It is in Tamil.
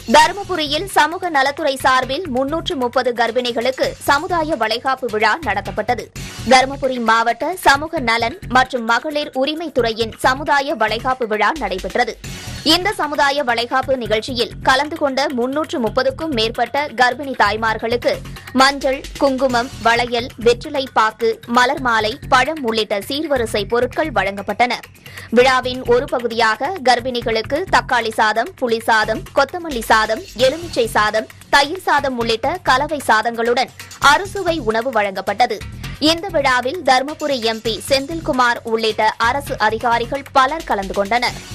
தருமபுரியில் சமூக நலத்துறை சார்பில் முன்னூற்று முப்பது கர்ப்பிணிகளுக்கு சமுதாய வளைகாப்பு விழா நடத்தப்பட்டது தருமபுரி மாவட்ட சமூக நலன் மற்றும் மகளிர் உரிமைத்துறையின் சமுதாய வளைகாப்பு விழா நடைபெற்றது இந்த சமுதாய வளைகாப்பு நிகழ்ச்சியில் கலந்து கொண்ட முன்னூற்று முப்பதுக்கும் மேற்பட்ட கர்ப்பிணி தாய்மார்களுக்கு மஞ்சள் குங்குமம் வளையல் வெற்றிலை பாக்கு மலர் மாலை பழம் உள்ளிட்ட சீர்வரிசை பொருட்கள் வழங்கப்பட்டன விழாவின் ஒரு பகுதியாக கர்ப்பிணிகளுக்கு தக்காளி சாதம் புளி சாதம் கொத்தமல்லி சாதம் எலுமிச்சை சாதம் தயிர் சாதம் உள்ளிட்ட கலவை சாதங்களுடன் அறுசுவை உணவு வழங்கப்பட்டது இந்த விழாவில் தருமபுரி எம்பி செந்தில்குமார் உள்ளிட்ட அரசு அதிகாரிகள் பலர் கலந்து கொண்டனர்